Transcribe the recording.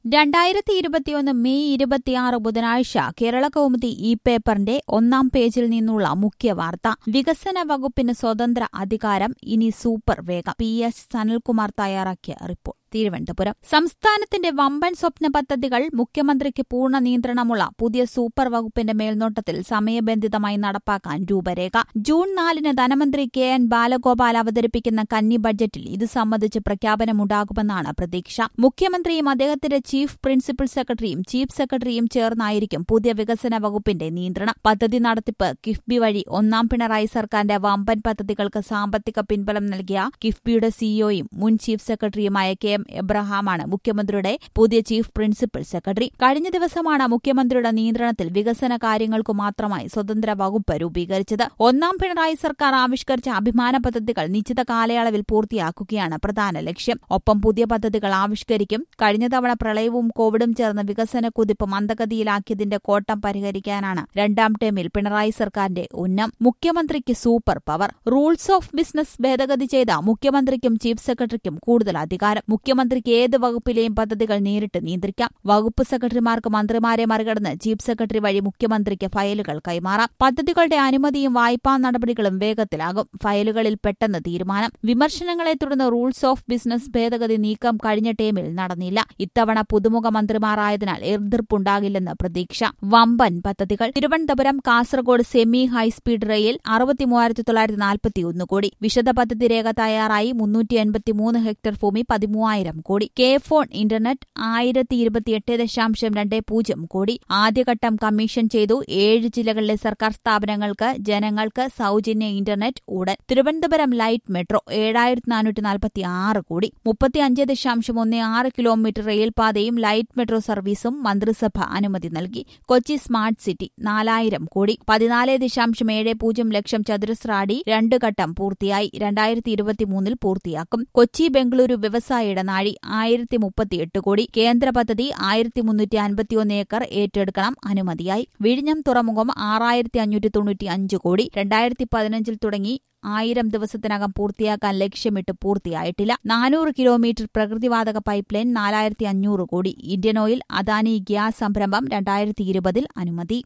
രണ്ടായിരത്തി ഇരുപത്തിയൊന്ന് മെയ് ഇരുപത്തിയാറ് ബുധനാഴ്ച കേരള കൗമുദി ഇ പേപ്പറിന്റെ ഒന്നാം പേജിൽ നിന്നുള്ള മുഖ്യ വാർത്ത വികസന വകുപ്പിന് സ്വതന്ത്ര അധികാരം ഇനി സൂപ്പർ വേഗം പി എസ് സനൽകുമാർ തയ്യാറാക്കിയ റിപ്പോർട്ട് തിരുവനന്തപുരം സംസ്ഥാനത്തിന്റെ വമ്പൻ സ്വപ്ന പദ്ധതികൾ മുഖ്യമന്ത്രിക്ക് പൂർണ്ണ നിയന്ത്രണമുള്ള പുതിയ സൂപ്പർ വകുപ്പിന്റെ മേൽനോട്ടത്തിൽ സമയബന്ധിതമായി നടപ്പാക്കാൻ രൂപരേഖ ജൂൺ നാലിന് ധനമന്ത്രി കെ എൻ ബാലഗോപാൽ അവതരിപ്പിക്കുന്ന കന്നി ബഡ്ജറ്റിൽ ഇത് സംബന്ധിച്ച് പ്രഖ്യാപനമുണ്ടാകുമെന്നാണ് പ്രതീക്ഷ മുഖ്യമന്ത്രിയും അദ്ദേഹത്തിന്റെ ചീഫ് പ്രിൻസിപ്പൽ സെക്രട്ടറിയും ചീഫ് സെക്രട്ടറിയും ചേർന്നായിരിക്കും പുതിയ വികസന വകുപ്പിന്റെ നിയന്ത്രണം പദ്ധതി നടത്തിപ്പ് കിഫ്ബി വഴി ഒന്നാം പിണറായി സർക്കാരിന്റെ വമ്പൻ പദ്ധതികൾക്ക് സാമ്പത്തിക പിൻബലം നൽകിയ കിഫ്ബിയുടെ സിഇഒയും മുൻ ചീഫ് സെക്രട്ടറിയുമായ കെ എം എബ്രഹാമാണ് മുഖ്യമന്ത്രിയുടെ പുതിയ ചീഫ് പ്രിൻസിപ്പൽ സെക്രട്ടറി കഴിഞ്ഞ ദിവസമാണ് മുഖ്യമന്ത്രിയുടെ നിയന്ത്രണത്തിൽ വികസന കാര്യങ്ങൾക്കു മാത്രമായി സ്വതന്ത്ര വകുപ്പ് രൂപീകരിച്ചത് ഒന്നാം പിണറായി സർക്കാർ ആവിഷ്കരിച്ച അഭിമാന പദ്ധതികൾ നിശ്ചിത കാലയളവിൽ പൂർത്തിയാക്കുകയാണ് പ്രധാന ലക്ഷ്യം ഒപ്പം പുതിയ പദ്ധതികൾ ആവിഷ്കരിക്കും കഴിഞ്ഞ തവണ പ്രളയവും കോവിഡും ചേർന്ന് വികസന കുതിപ്പ് മന്ദഗതിയിലാക്കിയതിന്റെ കോട്ടം പരിഹരിക്കാനാണ് രണ്ടാം ടേമിൽ പിണറായി സർക്കാരിന്റെ ഉന്നം മുഖ്യമന്ത്രിക്ക് super power rules of business ഭേദഗതി ചെയ്ത മുഖ്യമന്ത്രിക്കും ചീഫ് സെക്രട്ടറിക്കും കൂടുതൽ അധികാരം മുഖ്യമന്ത്രിക്ക് ഏത് വകുപ്പിലെയും പദ്ധതികൾ നേരിട്ട് നിയന്ത്രിക്കാം വകുപ്പ് സെക്രട്ടറിമാർക്ക് മന്ത്രിമാരെ മറികടന്ന് ചീഫ് സെക്രട്ടറി വഴി മുഖ്യമന്ത്രിക്ക് ഫയലുകൾ കൈമാറാം പദ്ധതികളുടെ അനുമതിയും വായ്പാ നടപടികളും വേഗത്തിലാകും ഫയലുകളിൽ പെട്ടെന്ന് തീരുമാനം വിമർശനങ്ങളെ തുടർന്ന് റൂൾസ് ഓഫ് ബിസിനസ് ഭേദഗതി നീക്കം കഴിഞ്ഞ ടേമിൽ നടന്നില്ല ഇത്തവണ പുതുമുഖ മന്ത്രിമാരായതിനാൽ എതിർപ്പുണ്ടാകില്ലെന്ന് പ്രതീക്ഷ വമ്പൻ പദ്ധതികൾ Thiruvananthapuram Kasaragod semi high speed rail അറുപത്തിമൂവായിരത്തി തൊള്ളായിരത്തി നാൽപ്പത്തിയൊന്ന് കോടി വിശദ പദ്ധതി രേഖ തയ്യാറായി മുന്നൂറ്റി എൺപത്തിമൂന്ന് ഹെക്ടർ ഭൂമി പതിമൂവായിരം കോടി കെ ഫോൺ ഇന്റർനെറ്റ് ആയിരത്തി ഇരുപത്തിയെട്ട് ദശാംശം രണ്ട് പൂജ്യം കോടി ആദ്യഘട്ടം കമ്മീഷൻ ചെയ്തു ഏഴ് ജില്ലകളിലെ സർക്കാർ സ്ഥാപനങ്ങൾക്ക് ജനങ്ങൾക്ക് സൌജന്യ ഇന്റർനെറ്റ് ഉടൻ തിരുവനന്തപുരം ലൈറ്റ് മെട്രോ ഏഴായിരത്തി നാനൂറ്റി നാൽപ്പത്തി ആറ് കോടി മുപ്പത്തിയഞ്ച് ദശാംശം ഒന്ന് ആറ് കിലോമീറ്റർ റെയിൽപാതയും ലൈറ്റ് മെട്രോ സർവീസും മന്ത്രിസഭ അനുമതി നൽകി കൊച്ചി സ്മാർട്ട് സിറ്റി നാലായിരം കോടി പതിനാല് ദശാംശം ഏഴ് പൂജ്യം ലക്ഷം ചതുരശ്ര അടി രണ്ട് ഘട്ടം പൂർത്തിയായി രണ്ടായിരത്തി ഇരുപത്തിമൂന്നിൽ പൂർത്തിയാക്കും കൊച്ചി ബംഗളൂരു വ്യവസായ ഇടനാഴി ആയിരത്തി മുപ്പത്തിയെട്ട് കോടി കേന്ദ്ര പദ്ധതി ആയിരത്തി മുന്നൂറ്റി അൻപത്തിയൊന്ന് ഏക്കർ ഏറ്റെടുക്കണം അനുമതിയായി വിഴിഞ്ഞം തുറമുഖം ആറായിരത്തി അഞ്ഞൂറ്റി തൊണ്ണൂറ്റി അഞ്ച് കോടി രണ്ടായിരത്തി പതിനഞ്ചിൽ തുടങ്ങി ആയിരം ദിവസത്തിനകം പൂർത്തിയാക്കാൻ ലക്ഷ്യമിട്ട് പൂർത്തിയായിട്ടില്ല നാനൂറ് കിലോമീറ്റർ പ്രകൃതിവാതക പൈപ്പ് ലൈൻ നാലായിരത്തി അഞ്ഞൂറ് കോടി ഇന്ത്യൻ ഓയിൽ അദാനി ഗ്യാസ് സംരംഭം രണ്ടായിരത്തി ഇരുപതിൽ അനുമതി